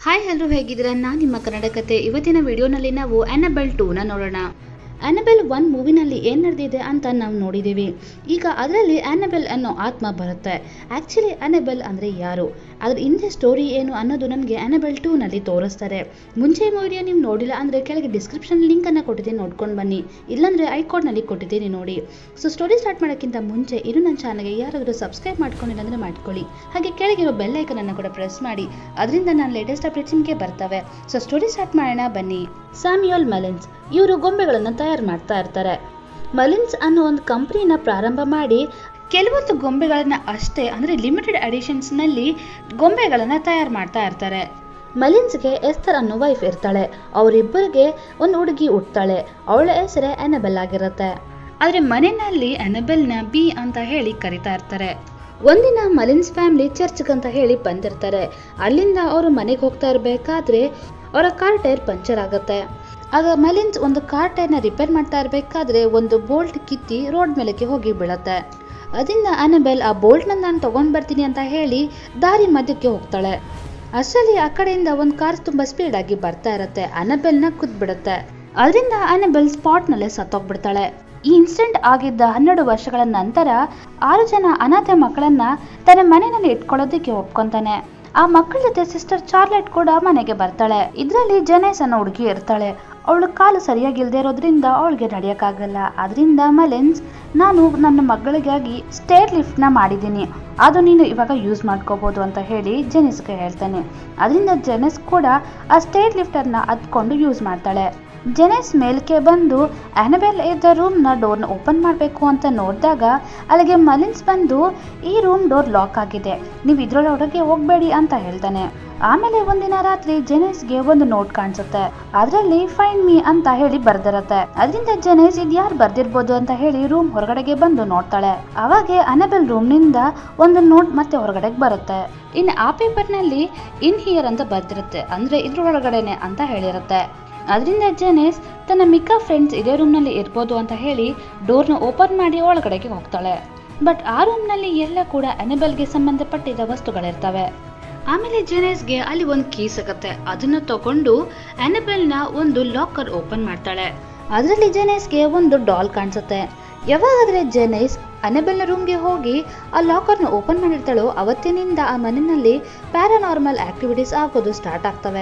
hi hello ಹೇಗಿದ್ದೀರಾ ನಾನು ನಿಮ್ಮ ಕನ್ನಡ ಕತೆ ಇವತ್ತಿನ ವಿಡಿಯೋನಲ್ಲಿ ನಾವು ಅನಬೆಲ್ ಟೂನ ನೋಡೋಣ ಅನಬೆಲ್ ಒನ್ ಮೂವಿನಲ್ಲಿ ಏನು ನಡೆದಿದೆ ಅಂತ ನಾವು ನೋಡಿದ್ದೀವಿ ಈಗ ಅದರಲ್ಲಿ ಅನಬೆಲ್ ಅನ್ನೋ ಆತ್ಮ ಬರುತ್ತೆ ಆ್ಯಕ್ಚುಲಿ ಅನಬೆಲ್ ಅಂದರೆ ಯಾರು ಅದ್ರ ಹಿಂದೆ ಸ್ಟೋರಿ ಏನು ಅನ್ನೋದು ನಮಗೆ ಅನಬೆಲ್ ಟೂನಲ್ಲಿ ತೋರಿಸ್ತಾರೆ ಮುಂಚೆ ವಿಡಿಯೋ ನೀವು ನೋಡಿಲ್ಲ ಅಂದರೆ ಕೆಳಗೆ ಡಿಸ್ಕ್ರಿಪ್ಷನ್ ಲಿಂಕನ್ನು ಕೊಟ್ಟಿದ್ದೀನಿ ನೋಡ್ಕೊಂಡು ಬನ್ನಿ ಇಲ್ಲಾಂದರೆ ಐಕಾರ್ಡ್ನಲ್ಲಿ ಕೊಟ್ಟಿದ್ದೀನಿ ನೋಡಿ ಸೊ ಸ್ಟೋರಿ ಸ್ಟಾರ್ಟ್ ಮಾಡೋಕ್ಕಿಂತ ಮುಂಚೆ ಇನ್ನು ನನ್ನ ಚಾನಲ್ಗೆ ಯಾರಾದರೂ ಸಬ್ಸ್ಕ್ರೈಬ್ ಮಾಡ್ಕೊಂಡಿಲ್ಲ ಅಂದರೆ ಮಾಡ್ಕೊಳ್ಳಿ ಹಾಗೆ ಕೆಳಗಿರೋ ಬೆಲ್ ಐಕನನ್ನು ಕೂಡ ಪ್ರೆಸ್ ಮಾಡಿ ಅದರಿಂದ ನಾನು ಲೇಟೆಸ್ಟ್ ಅಪ್ಡೇಟ್ಸ್ ನಿಮಗೆ ಬರ್ತವೆ ಸೊ ಸ್ಟೋರಿ ಸ್ಟಾರ್ಟ್ ಮಾಡೋಣ ಬನ್ನಿ ಸ್ಯಾಮ್ಯುಯಲ್ ಮೆಲಿನ್ಸ್ ಇವರು ಗೊಂಬೆಗಳನ್ನು ತಯಾರು ಮಾಡ್ತಾ ಇರ್ತಾರೆ ಮಲಿನ್ಸ್ ಅನ್ನೋ ಒಂದು ಕಂಪ್ನಿನ ಪ್ರಾರಂಭ ಮಾಡಿ ಕೆಲವೊಂದು ಗೊಂಬೆಗಳನ್ನ ಅಷ್ಟೇ ಅಂದರೆ ಲಿಮಿಟೆಡ್ ಅಡಿಷನ್ಸ್ನಲ್ಲಿ ಗೊಂಬೆಗಳನ್ನು ತಯಾರು ಮಾಡ್ತಾ ಇರ್ತಾರೆ ಮಲಿನ್ಸ್ಗೆ ಎಸ್ತರ್ ಅನ್ನೋ ವೈಫ್ ಇರ್ತಾಳೆ ಅವರಿಬ್ಬರಿಗೆ ಒಂದು ಹುಡುಗಿ ಹುಟ್ತಾಳೆ ಅವಳ ಹೆಸರೇ ಅನಬೆಲ್ ಆಗಿರುತ್ತೆ ಆದರೆ ಮನೆಯಲ್ಲಿ ಅನಬೆಲ್ನ ಬಿ ಅಂತ ಹೇಳಿ ಕರಿತಾ ಇರ್ತಾರೆ ಒಂದಿನ ಮಲಿನ್ಸ್ ಫ್ಯಾಮಿಲಿ ಚರ್ಚ್ಗೆ ಅಂತ ಹೇಳಿ ಬಂದಿರ್ತಾರೆ ಅಲ್ಲಿಂದ ಅವರು ಮನೆಗೆ ಹೋಗ್ತಾ ಇರಬೇಕಾದ್ರೆ ಅವರ ಕಾರ್ ಟೈರ್ ಪಂಚರ್ ಆಗುತ್ತೆ ಆಗ ಮಲಿನ್ಸ್ ಒಂದು ಕಾರ್ ಟೈರ್ನ ರಿಪೇರ್ ಮಾಡ್ತಾ ಇರಬೇಕಾದ್ರೆ ಒಂದು ಬೋಲ್ಟ್ ಕಿತ್ತಿ ರೋಡ್ ಮೇಲಕ್ಕೆ ಹೋಗಿ ಬೀಳತ್ತೆ ಅದರಿಂದ ಅನಬೆಲ್ ಆ ಬೋಲ್ಟ್ನ ನಾನು ತಗೊಂಡ್ ಬರ್ತೀನಿ ಅಂತ ಹೇಳಿ ದಾರಿ ಮಧ್ಯಕ್ಕೆ ಹೋಗ್ತಾಳೆ ಅಷ್ಟರಲ್ಲಿ ಆ ಕಡೆಯಿಂದ ಒಂದು ಕಾರ್ ತುಂಬಾ ಸ್ಪೀಡ್ ಆಗಿ ಬರ್ತಾ ಇರತ್ತೆ ಅನಬೆಲ್ನ ಕುದ್ಬಿಡುತ್ತೆ ಅದರಿಂದ ಅನಬೆಲ್ ಸ್ಪಾಟ್ನಲ್ಲೇ ಸತ್ತೋಗ್ಬಿಡ್ತಾಳೆ ಈ ಇನ್ಸಿಡೆಂಟ್ ಆಗಿದ್ದ ಹನ್ನೆರಡು ವರ್ಷಗಳ ನಂತರ ಆರು ಜನ ಅನಾಥ ಮಕ್ಕಳನ್ನ ತನ್ನ ಮನೆಯಲ್ಲಿ ಇಟ್ಕೊಳ್ಳೋದಕ್ಕೆ ಒಪ್ಕೊಂತಾನೆ ಆ ಮಕ್ಕಳ ಜೊತೆ ಸಿಸ್ಟರ್ ಚಾರ್ಲೆಟ್ ಕೂಡ ಮನೆಗೆ ಬರ್ತಾಳೆ ಇದರಲ್ಲಿ ಜನೇಸ್ ಅನ್ನೋ ಹುಡುಗಿ ಇರ್ತಾಳೆ ಅವಳು ಕಾಲು ಸರಿಯಾಗಿಲ್ದೇ ಇರೋದ್ರಿಂದ ಅವಳಿಗೆ ನಡೆಯೋಕ್ಕಾಗಲ್ಲ ಅದರಿಂದ ಮಲೆನ್ಸ್ ನಾನು ನನ್ನ ಮಗಳಿಗಾಗಿ ಸ್ಟೇರ್ ಲಿಫ್ಟ್ನ ಮಾಡಿದ್ದೀನಿ ಅದು ನೀನು ಇವಾಗ ಯೂಸ್ ಮಾಡ್ಕೋಬೋದು ಅಂತ ಹೇಳಿ ಜೆನಿಸ್ಗೆ ಹೇಳ್ತಾನೆ ಅದರಿಂದ ಜೆನಿಸ್ ಕೂಡ ಆ ಸ್ಟೇರ್ ಲಿಫ್ಟರ್ನ ಹತ್ಕೊಂಡು ಯೂಸ್ ಮಾಡ್ತಾಳೆ ಜೆನೆಸ್ ಮೇಲ್ಕೆ ಬಂದು ಆನಬೆಲ್ ಇದ್ದ ರೂಮ್ನ ಡೋರ್ನ ಓಪನ್ ಮಾಡಬೇಕು ಅಂತ ನೋಡಿದಾಗ ಅಲ್ಲಿಗೆ ಮಲಿನ್ಸ್ ಬಂದು ಈ ರೂಮ್ ಡೋರ್ ಲಾಕ್ ಆಗಿದೆ ನೀವು ಇದ್ರೊಳಗೆ ಹೋಗ್ಬೇಡಿ ಅಂತ ಹೇಳ್ತಾನೆ ಆಮೇಲೆ ಒಂದಿನ ರಾತ್ರಿ ಜೆನೆಸ್ಗೆ ಒಂದು ನೋಟ್ ಕಾಣಿಸುತ್ತೆ ಅದರಲ್ಲಿ ಫೈನ್ ಮೀ ಅಂತ ಹೇಳಿ ಬರ್ದಿರತ್ತೆ ಅದರಿಂದ ಜೆನೆಸ್ ಇದು ಯಾರು ಬರ್ದಿರ್ಬೋದು ಅಂತ ಹೇಳಿ ರೂಮ್ ಹೊರಗಡೆಗೆ ಬಂದು ನೋಡ್ತಾಳೆ ಅವಾಗೆ ಅನಬೆಲ್ ರೂಮ್ನಿಂದ ಒಂದು ನೋಟ್ ಮತ್ತೆ ಹೊರಗಡೆಗೆ ಬರುತ್ತೆ ಇನ್ನು ಆ ಪೇಪರ್ನಲ್ಲಿ ಇನ್ ಹಿಯರ್ ಅಂತ ಬರ್ದಿರುತ್ತೆ ಅಂದ್ರೆ ಇದ್ರೊಳಗಡೆನೆ ಅಂತ ಹೇಳಿರುತ್ತೆ ಅದರಿಂದ ಜೆನೆಸ್ ತನ್ನ ಮಿಕ್ಕ ಫ್ರೆಂಡ್ಸ್ ಇದೇ ರೂಮ್ನಲ್ಲಿ ಇರ್ಬೋದು ಅಂತ ಹೇಳಿ ಡೋರ್ನ ಓಪನ್ ಮಾಡಿ ಒಳಗಡೆಗೆ ಹೋಗ್ತಾಳೆ ಬಟ್ ಆ ರೂಮ್ನಲ್ಲಿ ಎಲ್ಲ ಕೂಡ ಅನೆಬೆಲ್ಗೆ ಸಂಬಂಧಪಟ್ಟಿದ್ದ ವಸ್ತುಗಳಿರ್ತವೆ ಆಮೇಲೆ ಜೆನೆಸ್ಗೆ ಅಲ್ಲಿ ಒಂದು ಕೀ ಸಿಗತ್ತೆ ಅದನ್ನ ತಗೊಂಡು ಅನೆಬೆಲ್ನ ಒಂದು ಲಾಕರ್ ಓಪನ್ ಮಾಡ್ತಾಳೆ ಅದರಲ್ಲಿ ಜೆನೆಸ್ಗೆ ಒಂದು ಡಾಲ್ ಕಾಣಿಸುತ್ತೆ ಯಾವಾಗಾದ್ರೆ ಜೆನೆಸ್ ಅನೆಬೆಲ್ನ ರೂಮ್ಗೆ ಹೋಗಿ ಆ ಲಾಕರ್ನ ಓಪನ್ ಮಾಡಿರ್ತಾಳೋ ಅವತ್ತಿನಿಂದ ಆ ಮನೆಯಲ್ಲಿ ಪ್ಯಾರಾನಾರ್ಮಲ್ ಆಕ್ಟಿವಿಟೀಸ್ ಆಗೋದು ಸ್ಟಾರ್ಟ್ ಆಗ್ತವೆ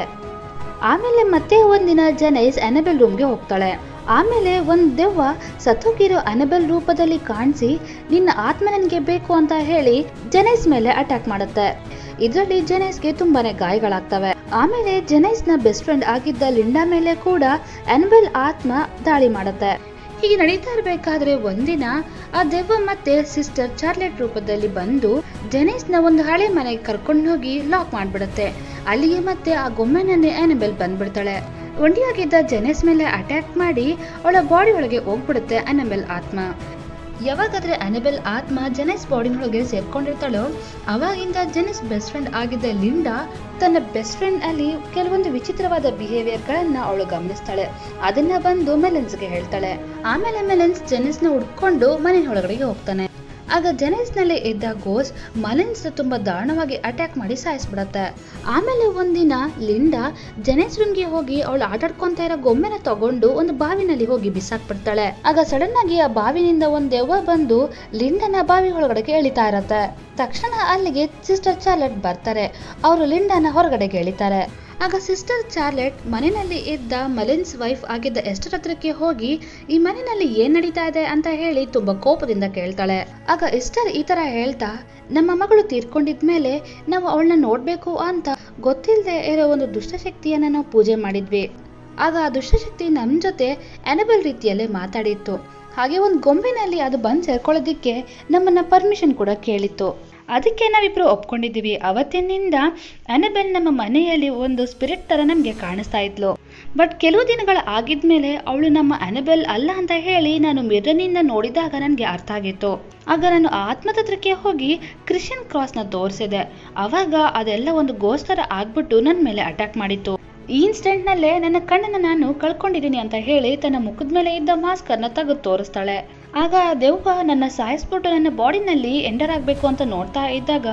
ಆಮೇಲೆ ಮತ್ತೆ ಒಂದಿನ ಜನೈಸ್ ಅನಬೆಲ್ ರೂಮ್ಗೆ ಹೋಗ್ತಾಳೆ ಆಮೇಲೆ ಒಂದು ದೆವ್ವ ಸತ್ತೋಗಿರೋ ಅನಬೆಲ್ ರೂಪದಲ್ಲಿ ಕಾಣಿಸಿ ನಿನ್ನ ಆತ್ಮ ನನಗೆ ಬೇಕು ಅಂತ ಹೇಳಿ ಜೆನೈಸ್ ಮೇಲೆ ಅಟ್ಯಾಕ್ ಮಾಡುತ್ತೆ ಇದರಲ್ಲಿ ಜೆನೈಸ್ಗೆ ತುಂಬಾನೇ ಗಾಯಗಳಾಗ್ತವೆ ಆಮೇಲೆ ಜೆನೈಸ್ನ ಬೆಸ್ಟ್ ಫ್ರೆಂಡ್ ಆಗಿದ್ದ ಲಿಂಡಾ ಮೇಲೆ ಕೂಡ ಅನಬೆಲ್ ಆತ್ಮ ದಾಳಿ ಮಾಡುತ್ತೆ ಹೀಗೆ ನಡೀತಾ ಇರಬೇಕಾದ್ರೆ ಒಂದಿನ ಆ ದೆವ್ವ ಮತ್ತೆ ಸಿಸ್ಟರ್ ಚಾರ್ಲೆಟ್ ರೂಪದಲ್ಲಿ ಬಂದು ಜೆನೈಸ್ನ ಒಂದು ಹಳೆ ಮನೆಗೆ ಕರ್ಕೊಂಡು ಹೋಗಿ ಲಾಕ್ ಮಾಡ್ಬಿಡುತ್ತೆ ಅಲ್ಲಿಗೆ ಮತ್ತೆ ಆ ಗೊಂಬೆನನ್ನೇ ಆನಬೆಲ್ ಬಂದ್ಬಿಡ್ತಾಳೆ ಒಂಟಿಯಾಗಿದ್ದ ಜೆನೆಸ್ ಮೇಲೆ ಅಟ್ಯಾಕ್ ಮಾಡಿ ಅವಳ ಬಾಡಿ ಒಳಗೆ ಹೋಗ್ಬಿಡುತ್ತೆ ಅನಬೆಲ್ ಆತ್ಮ ಯಾವಾಗಾದ್ರೆ ಅನಬೆಲ್ ಆತ್ಮ ಜೆನೆಸ್ ಬಾಡಿನೊಳಗೆ ಸೇರ್ಕೊಂಡಿರ್ತಾಳೋ ಅವಾಗಿಂದ ಜೆನೆಸ್ ಬೆಸ್ಟ್ ಫ್ರೆಂಡ್ ಆಗಿದ್ದ ಲಿಂಡಾ ತನ್ನ ಬೆಸ್ಟ್ ಫ್ರೆಂಡ್ ಅಲ್ಲಿ ಕೆಲವೊಂದು ವಿಚಿತ್ರವಾದ ಬಿಹೇವಿಯರ್ ಗಳನ್ನ ಅವಳು ಗಮನಿಸ್ತಾಳೆ ಅದನ್ನ ಬಂದು ಮೆಲೆನ್ಸ್ಗೆ ಹೇಳ್ತಾಳೆ ಆಮೇಲೆ ಮೆಲೆನ್ಸ್ ಜೆನೆಸ್ನ ಹುಡ್ಕೊಂಡು ಮನೆ ಒಳಗಡೆಗೆ ಹೋಗ್ತಾನೆ ಆಗ ಜೆನೆಸ್ನಲ್ಲಿ ಇದ್ದ ಗೋಸ್ ಮಲೆನ್ಸ್ ತುಂಬಾ ದಾರುಣವಾಗಿ ಅಟ್ಯಾಕ್ ಮಾಡಿ ಸಾಯಿಸ್ಬಿಡತ್ತೆ ಆಮೇಲೆ ಒಂದಿನ ಲಿಂಡಾ ಜೆನೆಸ್ ರೂಮ್ಗೆ ಹೋಗಿ ಅವಳು ಆಟಾಡ್ಕೊಂತ ಇರೋ ಗೊಂಬೆನ ತಗೊಂಡು ಒಂದು ಬಾವಿನಲ್ಲಿ ಹೋಗಿ ಬಿಸಾಕ್ಬಿಡ್ತಾಳೆ ಆಗ ಸಡನ್ ಆಗಿ ಆ ಬಾವಿನಿಂದ ಒಂದ್ ದೆವ್ವ ಬಂದು ಲಿಂಡನ ಬಾವಿ ಒಳಗಡೆಗೆ ಎಳಿತಾ ಇರತ್ತೆ ತಕ್ಷಣ ಅಲ್ಲಿಗೆ ಸಿಸ್ಟರ್ ಚಾರ್ಲೆಟ್ ಬರ್ತಾರೆ ಅವರು ಲಿಂಡನ ಹೊರಗಡೆಗೆ ಎಳಿತಾರೆ ಆಗ ಸಿಸ್ಟರ್ ಚಾರ್ಲೆಟ್ ಮನೆಯಲ್ಲಿ ಇದ್ದ ಮಲಿನ್ಸ್ ವೈಫ್ ಆಗಿದ್ದ ಎಸ್ಟರ್ ಹತ್ರಕ್ಕೆ ಹೋಗಿ ಈ ಮನೆಯಲ್ಲಿ ಏನ್ ನಡೀತಾ ಇದೆ ಅಂತ ಹೇಳಿ ತುಂಬಾ ಕೋಪದಿಂದ ಕೇಳ್ತಾಳೆ ಆಗ ಎಸ್ಟರ್ ಈ ತರ ಹೇಳ್ತಾ ನಮ್ಮ ಮಗಳು ತೀರ್ಕೊಂಡಿದ್ಮೇಲೆ ನಾವು ಅವಳನ್ನ ನೋಡ್ಬೇಕು ಅಂತ ಗೊತ್ತಿಲ್ಲದೆ ಇರೋ ಒಂದು ದುಷ್ಟಶಕ್ತಿಯನ್ನ ನಾವು ಪೂಜೆ ಮಾಡಿದ್ವಿ ಆಗ ಆ ದುಷ್ಟಶಕ್ತಿ ನಮ್ ಜೊತೆ ಅನಬಲ್ ರೀತಿಯಲ್ಲೇ ಮಾತಾಡಿತ್ತು ಹಾಗೆ ಒಂದು ಗೊಂಬೆನಲ್ಲಿ ಅದು ಬಂದು ಸೇರ್ಕೊಳ್ಳೋದಿಕ್ಕೆ ನಮ್ಮನ್ನ ಪರ್ಮಿಷನ್ ಕೂಡ ಕೇಳಿತ್ತು ಅದಕ್ಕೆ ನಾವಿಬ್ರು ಒಪ್ಕೊಂಡಿದ್ದೀವಿ ಅವತ್ತಿನಿಂದ ಅನಬೆಲ್ ನಮ್ಮ ಮನೆಯಲ್ಲಿ ಒಂದು ಸ್ಪಿರಿಟ್ ತರ ನಮಗೆ ಕಾಣಿಸ್ತಾ ಇದ್ಲು ಬಟ್ ಕೆಲವು ದಿನಗಳ ಆಗಿದ್ಮೇಲೆ ಅವಳು ನಮ್ಮ ಅನಬೆಲ್ ಅಲ್ಲ ಅಂತ ಹೇಳಿ ನಾನು ಮಿರನಿಂದ ನೋಡಿದಾಗ ನನಗೆ ಅರ್ಥ ಆಗಿತ್ತು ಆಗ ನಾನು ಆತ್ಮತತ್ರಕ್ಕೆ ಹೋಗಿ ಕ್ರಿಶ್ಚಿಯನ್ ಕ್ರಾಸ್ನ ತೋರಿಸಿದೆ ಅವಾಗ ಅದೆಲ್ಲ ಒಂದು ಗೋಸ್ತರ ಆಗ್ಬಿಟ್ಟು ನನ್ನ ಮೇಲೆ ಅಟ್ಯಾಕ್ ಮಾಡಿತ್ತು ಈ ಇನ್ಸ್ಟೆಂಟ್ ನಲ್ಲೇ ನನ್ನ ಕಣ್ಣನ್ನ ನಾನು ಕಳ್ಕೊಂಡಿದ್ದೀನಿ ಅಂತ ಹೇಳಿ ತನ್ನ ಮುಖದ ಮೇಲೆ ಇದ್ದ ಮಾಸ್ಕ್ ಅನ್ನ ತೆಗೆದು ತೋರಿಸ್ತಾಳೆ ಆಗ ಆ ದೆವ್ವ ನನ್ನ ಸಾಯಿಸ್ಬಿಟ್ಟು ನನ್ನ ಬಾಡಿನಲ್ಲಿ ಎಂಟರ್ ಆಗ್ಬೇಕು ಅಂತ ನೋಡ್ತಾ ಇದ್ದಾಗ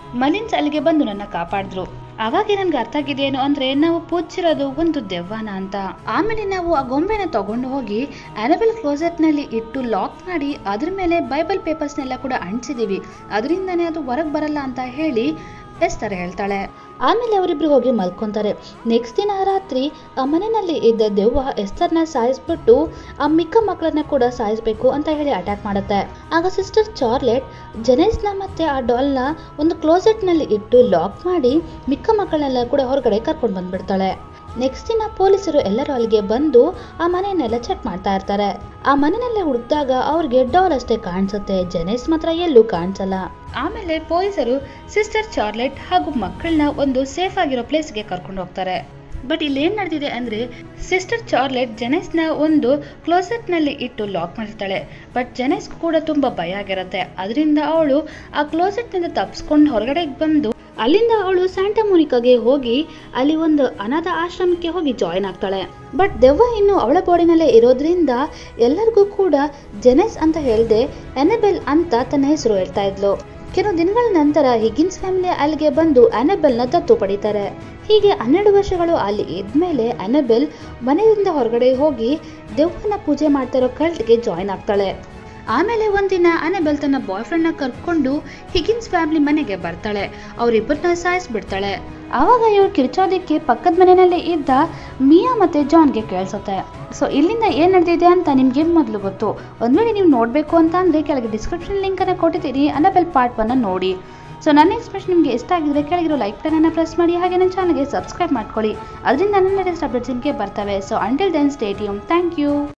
ಮಲಿನ್ಸ್ ಅಲ್ಲಿಗೆ ಬಂದು ನನ್ನ ಕಾಪಾಡಿದ್ರು ಅವಾಗೆ ನನ್ಗೆ ಅರ್ಥ ಆಗಿದೇನು ಅಂದ್ರೆ ನಾವು ಪೂಜಿಸಿರೋದು ಒಂದು ದೆವ್ವನ ಅಂತ ಆಮೇಲೆ ನಾವು ಆ ಗೊಂಬೆನ ತಗೊಂಡು ಹೋಗಿ ಅನಬೆಲ್ ಕ್ಲೋಸೆಟ್ ನಲ್ಲಿ ಇಟ್ಟು ಲಾಕ್ ಮಾಡಿ ಅದ್ರ ಮೇಲೆ ಬೈಬಲ್ ಪೇಪರ್ಸ್ನೆಲ್ಲ ಕೂಡ ಅಂಟಿಸಿದೀವಿ ಅದರಿಂದನೇ ಅದು ಹೊರಗೆ ಬರಲ್ಲ ಅಂತ ಹೇಳಿ ಎಸ್ತರ ಹೇಳ್ತಾಳೆ ಆಮೇಲೆ ಅವರಿಬ್ರು ಹೋಗಿ ಮಲ್ಕೊಂತಾರೆ ನೆಕ್ಸ್ಟ್ ದಿನ ರಾತ್ರಿ ಆ ಮನೆಯಲ್ಲಿ ಇದ್ದ ದೆವ್ವ ಎಸ್ತರ್ನ ಸಾಯಿಸ್ಬಿಟ್ಟು ಆ ಮಿಕ್ಕ ಮಕ್ಕಳನ್ನ ಕೂಡ ಸಾಯಿಸ್ಬೇಕು ಅಂತ ಹೇಳಿ ಅಟ್ಯಾಕ್ ಮಾಡುತ್ತೆ ಆಗ ಸಿಸ್ಟರ್ ಚಾರ್ಲೆಟ್ ಜೆನೆಸ್ನ ಮತ್ತೆ ಆ ಡಾಲ್ನ ಒಂದು ಕ್ಲೋಸೆಟ್ನಲ್ಲಿ ಇಟ್ಟು ಲಾಕ್ ಮಾಡಿ ಮಿಕ್ಕ ಮಕ್ಕಳನ್ನೆಲ್ಲ ಕೂಡ ಹೊರಗಡೆ ಕರ್ಕೊಂಡು ಬಂದ್ಬಿಡ್ತಾಳೆ ನೆಕ್ಸ್ಟ್ ದಿನ ಪೊಲೀಸರು ಎಲ್ಲರೂ ಅಲ್ಲಿಗೆ ಬಂದು ಆ ಮನೆಯನ್ನೆಲ್ಲ ಚೆಕ್ ಮಾಡ್ತಾ ಇರ್ತಾರೆ ಆ ಮನೆಯಲ್ಲೇ ಹುಡುಕ್ದಾಗ ಅವ್ರಿಗೆ ಡಾಲ್ ಅಷ್ಟೇ ಕಾಣಿಸುತ್ತೆ ಜೆನೆಸ್ ಮಾತ್ರ ಎಲ್ಲೂ ಕಾಣಿಸಲ್ಲ ಆಮೇಲೆ ಪೊಲೀಸರು ಸಿಸ್ಟರ್ ಚಾರ್ಲೆಟ್ ಹಾಗೂ ಮಕ್ಕಳನ್ನ ಒಂದು ಸೇಫ್ ಆಗಿರೋ ಪ್ಲೇಸ್ಗೆ ಕರ್ಕೊಂಡು ಹೋಗ್ತಾರೆ ಬಟ್ ಇಲ್ಲಿ ಏನ್ ನಡೆದಿದೆ ಅಂದ್ರೆ ಸಿಸ್ಟರ್ ಚಾರ್ಲೆಟ್ ಜೆನೆಸ್ನ ಒಂದು ಕ್ಲೋಸೆಟ್ ನಲ್ಲಿ ಇಟ್ಟು ಲಾಕ್ ಮಾಡಿರ್ತಾಳೆ ಬಟ್ ಜೆನೆಸ್ ಕೂಡ ತುಂಬಾ ಭಯ ಆಗಿರುತ್ತೆ ಅದರಿಂದ ಅವಳು ಆ ಕ್ಲೋಸೆಟ್ ನಿಂದ ತಪ್ಪಿಸ್ಕೊಂಡು ಹೊರಗಡೆ ಬಂದು ಅಲ್ಲಿಂದ ಅವಳು ಸ್ಯಾಂಟಾ ಮೊನಿಕಾಗೆ ಹೋಗಿ ಅಲ್ಲಿ ಒಂದು ಅನಾಥ ಆಶ್ರಮಕ್ಕೆ ಹೋಗಿ ಜಾಯಿನ್ ಆಗ್ತಾಳೆ ಬಟ್ ದೆವ್ವ ಇನ್ನು ಅವಳ ಬಾಡಿನಲ್ಲೇ ಇರೋದ್ರಿಂದ ಎಲ್ಲರಿಗೂ ಕೂಡ ಜೆನೆಸ್ ಅಂತ ಹೇಳ್ದೆ ಎನಬೆಲ್ ಅಂತ ತನ್ನ ಹೆಸರು ಹೇಳ್ತಾ ಇದ್ಲು ಕೆಲವು ದಿನಗಳ ನಂತರ ಹಿಗಿನ್ಸ್ ಫ್ಯಾಮಿಲಿ ಅಲ್ಲಿಗೆ ಬಂದು ಅನಬೆಲ್ನ ದತ್ತು ಪಡಿತಾರೆ ಹೀಗೆ ಹನ್ನೆರಡು ವರ್ಷಗಳು ಅಲ್ಲಿ ಇದ್ಮೇಲೆ ಅನಬೆಲ್ ಮನೆಯಿಂದ ಹೊರಗಡೆ ಹೋಗಿ ದೆವ್ವನ ಪೂಜೆ ಮಾಡ್ತಾ ಇರೋ ಕಲ್ಟ್ಗೆ ಜಾಯಿನ್ ಆಗ್ತಾಳೆ ಆಮೇಲೆ ಒಂದಿನ ಅನೆಬೆಲ್ ತನ್ನ ಬಾಯ್ ಫ್ರೆಂಡ್ನ ಕರ್ಕೊಂಡು ಹಿಗಿನ್ಸ್ ಫ್ಯಾಮಿಲಿ ಮನೆಗೆ ಬರ್ತಾಳೆ ಅವರಿಬ್ಬರನ್ನ ಸಾಯಿಸ್ಬಿಡ್ತಾಳೆ ಆವಾಗ ಇವ್ರು ಕಿರ್ಚೋದಕ್ಕೆ ಪಕ್ಕದ ಮನೆಯಲ್ಲೇ ಇದ್ದ ಮಿಯಾ ಮತ್ತೆ ಜಾನ್ಗೆ ಕೇಳಿಸುತ್ತೆ ಸೊ ಇಲ್ಲಿಂದ ಏನ್ ನಡೆದಿದೆ ಅಂತ ನಿಮ್ಗೆ ಮೊದಲು ಗೊತ್ತು ಒಂದ್ ವೇಳೆ ನೀವು ನೋಡ್ಬೇಕು ಅಂತ ಅಂದ್ರೆ ಕೆಳಗೆ ಡಿಸ್ಕ್ರಿಪ್ಷನ್ ಲಿಂಕ್ ಅನ್ನ ಕೊಟ್ಟಿದ್ದೀನಿ ಅನಬೆಲ್ ಪಾರ್ಟ್ ಒನ್ನ ನೋಡಿ ಸೊ ನನ್ನ ಎಕ್ಸ್ಪ್ರೆಷನ್ ನಿಮಗೆ ಇಷ್ಟ ಆಗಿದ್ರೆ ಕೆಳಗಿರೋ ಲೈಕ್ ಬಟನ್ನ ಪ್ರೆಸ್ ಮಾಡಿ ಹಾಗೆ ನನ್ನ ಚಾನಲ್ಗೆ ಸಬ್ಸ್ಕ್ರೈಬ್ ಮಾಡ್ಕೊಳ್ಳಿ ಅದರಿಂದ ನನ್ನ ಲೇಟೆಸ್ಟ್ ಅಪ್ಡೇಟ್ಸ್ ನಿಮಗೆ ಬರ್ತವೆ so until then stay tuned thank you